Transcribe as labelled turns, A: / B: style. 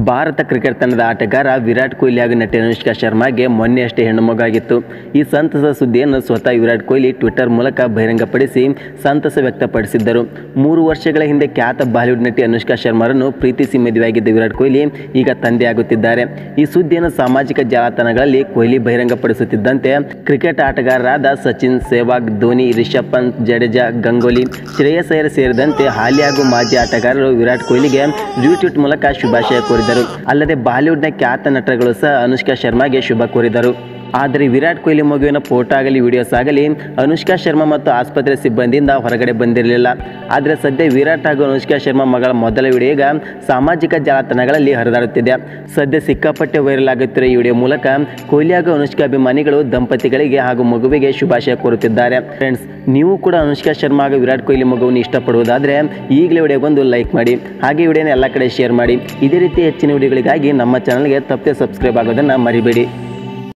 A: Bharat cricket ತಂಡದ ಆಟಗಾರ ವಿರಾಟ್ ಕೊಹ್ಲಿ ಹಾಗೂ ನಟಿ ಅನುಷ್ಕಾ ಶರ್ಮಾಗೆ ಮೊನ್ನೆ ಅಷ್ಟೇ ಹೆಣ್ಣುಮಗಾಗಿತ್ತು ಈ ಸಂತಸ ಸುದ್ದಿಯನ್ನು ಸ್ವತಃ ವಿರಾಟ್ ಕೊಹ್ಲಿ ಟ್ವಿಟರ್ ಮೂಲಕ ಬಹಿರಂಗಪಡಿಸಿ ಸಂತಸ ವ್ಯಕ್ತಪಡಿಸಿದ್ದರು ಮೂರು ವರ್ಷಗಳ ಹಿಂದೆ ಖ್ಯಾತ ಬಾಲಿವುಡ್ ನಟಿ ಅನುಷ್ಕಾ ಶರ್ಮಾರನ್ನು ಪ್ರೀತಿಸಿ ಮದುವೆಯಾಗಿದ್ದ ವಿರಾಟ್ ಕೊಹ್ಲಿ ಈಗ ತಂದೆಯಾಗುತ್ತಿದ್ದಾರೆ ಈ ಸುದ್ದಿಯನ್ನು ಸಾಮಾಜಿಕ ಜಾಲತಾಣಗಳಲ್ಲಿ ಕೊಹ್ಲಿ ಬಹಿರಂಗಪಡಿಸುತ್ತಿದ್ದಂತೆ ಕ್ರಿಕೆಟ್ ಆಟಗಾರರಾದ ಸಚಿನ್ ಸೆಹ್ವಾಗ್ ಧೋನಿ ರಿಷಬ್ ಪಂತ್ ಜಡೇಜಾ ಗಂಗೂಲಿ ಶ್ರೇಯಸ್ ಅಯ್ಯರ್ ಸೇರಿದಂತೆ ಹಾಲಿ ಹಾಗೂ ಮಾಜಿ ಆಟಗಾರರು ವಿರಾಟ್ ಕೊಹ್ಲಿಗೆ ಟ್ವೀಟ್ ಮೂಲಕ ಶುಭಾಶಯ ಕೋರಿದರು ಅಲ್ಲದೆ ಬಾಲಿವುಡ್ನ ಖ್ಯಾತ ನಟರುಗಳು ಸಹ ಅನುಷ್ಕಾ ಶರ್ಮಾಗೆ ಶುಭ ಕೋರಿದರು ಆದರೆ ವಿರಾಟ್ ಕೊಹ್ಲಿ ಮಗುವಿನ ಫೋಟೋ ಆಗಲಿ ವಿಡಿಯೋಸ್ ಆಗಲಿ ಅನುಷ್ಕಾ ಶರ್ಮಾ ಮತ್ತು ಆಸ್ಪತ್ರೆ ಸಿಬ್ಬಂದಿಯಿಂದ ಹೊರಗಡೆ ಬಂದಿರಲಿಲ್ಲ ಆದರೆ ಸದ್ಯ ವಿರಾಟ್ ಹಾಗೂ ಅನುಷ್ಕಾ ಶರ್ಮಾ ಮಗಳ ಮೊದಲ ವಿಡಿಯೋ ಈಗ ಸಾಮಾಜಿಕ ಜಾಲತಾಣಗಳಲ್ಲಿ ಹರಿದಾಡುತ್ತಿದೆ ಸದ್ಯ ಸಿಕ್ಕಾಪಟ್ಟೆ ವೈರಲ್ ಆಗುತ್ತಿರುವ ಈ ವಿಡಿಯೋ ಮೂಲಕ ಕೊಹ್ಲಿ ಹಾಗೂ ಅನುಷ್ಕಾ ಅಭಿಮಾನಿಗಳು ದಂಪತಿಗಳಿಗೆ ಹಾಗೂ ಮಗುವಿಗೆ ಶುಭಾಶಯ ಕೋರುತ್ತಿದ್ದಾರೆ ಫ್ರೆಂಡ್ಸ್ ನೀವು ಕೂಡ ಅನುಷ್ಕಾ ಶರ್ಮಾ ಹಾಗೂ ವಿರಾಟ್ ಕೊಹ್ಲಿ ಮಗುವನ್ನು ಇಷ್ಟಪಡುವುದಾದರೆ ಈಗಲೇ ವಿಡಿಯೋಗೊಂದು ಲೈಕ್ ಮಾಡಿ ಹಾಗೆ ವಿಡಿಯೋನ ಎಲ್ಲ ಕಡೆ ಶೇರ್ ಮಾಡಿ ಇದೇ ರೀತಿ ಹೆಚ್ಚಿನ ವಿಡಿಯೋಗಳಿಗಾಗಿ ನಮ್ಮ ಚಾನಲ್ಗೆ ತಪ್ಪದೆ ಸಬ್ಸ್ಕ್ರೈಬ್ ಆಗೋದನ್ನು ಮರಿಬೇಡಿ